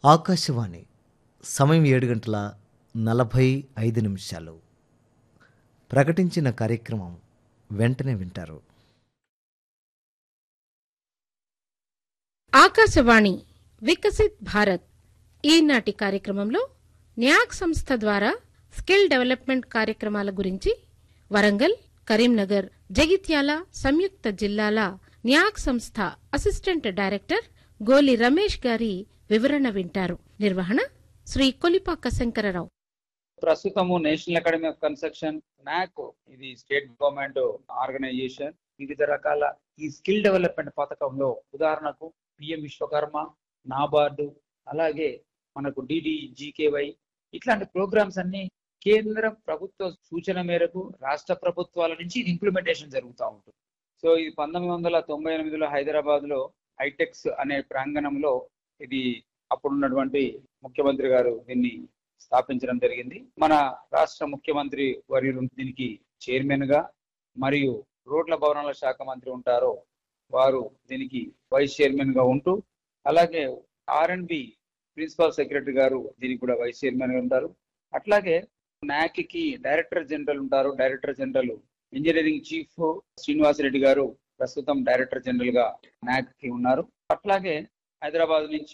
ఆకాశవాణి సమయం ఏడు గంటల నలభై ఐదు నిమిషాలు ప్రకటించిన కార్యక్రమం వెంటనే వింటారు ఆకాశవాణి వికసిత్ భారత్ ఈనాటి కార్యక్రమంలో న్యాక్ సంస్థ ద్వారా స్కిల్ డెవలప్మెంట్ కార్యక్రమాల గురించి వరంగల్ కరీంనగర్ జగిత్యాల సంయుక్త జిల్లాల న్యాక్ సంస్థ అసిస్టెంట్ డైరెక్టర్ గోలి రమేష్ గారి వివరణ వింటారు నిర్వహణ శ్రీ కొలిపాక శంకరరావు ప్రస్తుతము నేషనల్ అకాడమీ ఆఫ్ కన్స్ట్రక్షన్ నాక్ ఇది స్టేట్ గవర్నమెంట్ ఆర్గనైజేషన్ వివిధ రకాల ఈ స్కిల్ డెవలప్మెంట్ పథకంలో ఉదాహరణకు పిఎం విశ్వకర్మ నాబార్డు అలాగే మనకు డిడి జీకేవై ఇట్లాంటి ప్రోగ్రామ్స్ అన్ని కేంద్ర ప్రభుత్వ సూచన మేరకు రాష్ట్ర ప్రభుత్వాల నుంచి ఇది ఇంప్లిమెంటేషన్ జరుగుతూ ఉంటుంది సో ఇది పంతొమ్మిది వందల తొంభై ఎనిమిదిలో హైదరాబాద్ లో హైటెక్స్ అనే ప్రాంగణంలో ఇది అప్పుడున్నటువంటి ముఖ్యమంత్రి గారు దీన్ని స్థాపించడం జరిగింది మన రాష్ట్ర ముఖ్యమంత్రి వర్యులు దీనికి చైర్మన్ గా మరియు రోడ్ల భవనాల శాఖ మంత్రి ఉంటారో వారు దీనికి వైస్ చైర్మన్ గా ఉంటూ అలాగే R and B principal secretary గారు దీనికి కూడా వైస్ చైర్మన్ గా ఉంటారు అట్లాగే నాక్ కి డైరెక్టర్ జనరల్ ఉంటారు director general engineering chief Srinivas Reddy గారు ప్రస్తుతం డైరెక్టర్ జనరల్ గా నాక్ కి ఉన్నారు అట్లాగే హైదరాబాద్ నుంచి